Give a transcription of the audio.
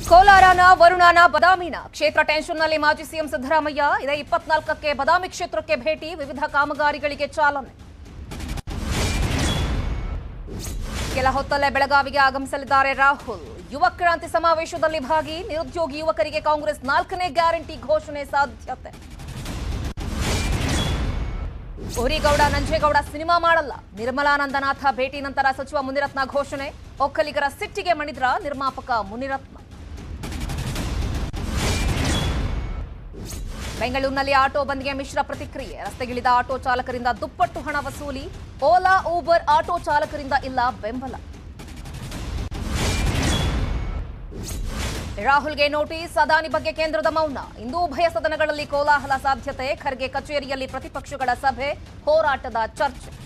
ಕೋಲಾರನ ವರುಣಾನ ಬದಾಮಿನ ಕ್ಷೇತ್ರ ಟೆನ್ಷನ್ನಲ್ಲಿ ಮಾಜಿ ಸಿಎಂ ಸಿದ್ದರಾಮಯ್ಯ ಇದೇ ಇಪ್ಪತ್ನಾಲ್ಕಕ್ಕೆ ಬದಾಮಿ ಕ್ಷೇತ್ರಕ್ಕೆ ಭೇಟಿ ವಿವಿಧ ಕಾಮಗಾರಿಗಳಿಗೆ ಚಾಲನೆ ಕೆಲ ಹೊತ್ತಲ್ಲೇ ಬೆಳಗಾವಿಗೆ ಆಗಮಿಸಲಿದ್ದಾರೆ ರಾಹುಲ್ ಯುವ ಕ್ರಾಂತಿ ಸಮಾವೇಶದಲ್ಲಿ ಭಾಗಿ ನಿರುದ್ಯೋಗಿ ಯುವಕರಿಗೆ ಕಾಂಗ್ರೆಸ್ ನಾಲ್ಕನೇ ಗ್ಯಾರಂಟಿ ಘೋಷಣೆ ಸಾಧ್ಯತೆ ಉರಿಗೌಡ ನಂಜೇಗೌಡ ಸಿನಿಮಾ ಮಾಡಲ್ಲ ನಿರ್ಮಲಾನಂದನಾಥ ಭೇಟಿ ನಂತರ ಸಚಿವ ಮುನಿರತ್ನ ಘೋಷಣೆ ಒಕ್ಕಲಿಗರ ಸಿಟ್ಟಿಗೆ ಮಣಿದ್ರ ನಿರ್ಮಾಪಕ ಮುನಿರತ್ನ ಬೆಂಗಳೂರಿನಲ್ಲಿ ಆಟೋ ಬಂದ್ಗೆ ಮಿಶ್ರ ಪ್ರತಿಕ್ರಿಯೆ ರಸ್ತೆಗಿಳಿದ ಆಟೋ ಚಾಲಕರಿಂದ ದುಪ್ಪಟ್ಟು ಹಣ ವಸೂಲಿ ಓಲಾ ಊಬರ್ ಆಟೋ ಚಾಲಕರಿಂದ ಇಲ್ಲ ಬೆಂಬಲ ರಾಹುಲ್ಗೆ ನೋಟಿಸ್ ಅದಾನಿ ಬಗ್ಗೆ ಕೇಂದ್ರದ ಮೌನ ಇಂದು ಉಭಯ ಸದನಗಳಲ್ಲಿ ಕೋಲಾಹಲ ಸಾಧ್ಯತೆ ಖರ್ಗೆ ಕಚೇರಿಯಲ್ಲಿ ಪ್ರತಿಪಕ್ಷಗಳ ಸಭೆ ಹೋರಾಟದ ಚರ್ಚೆ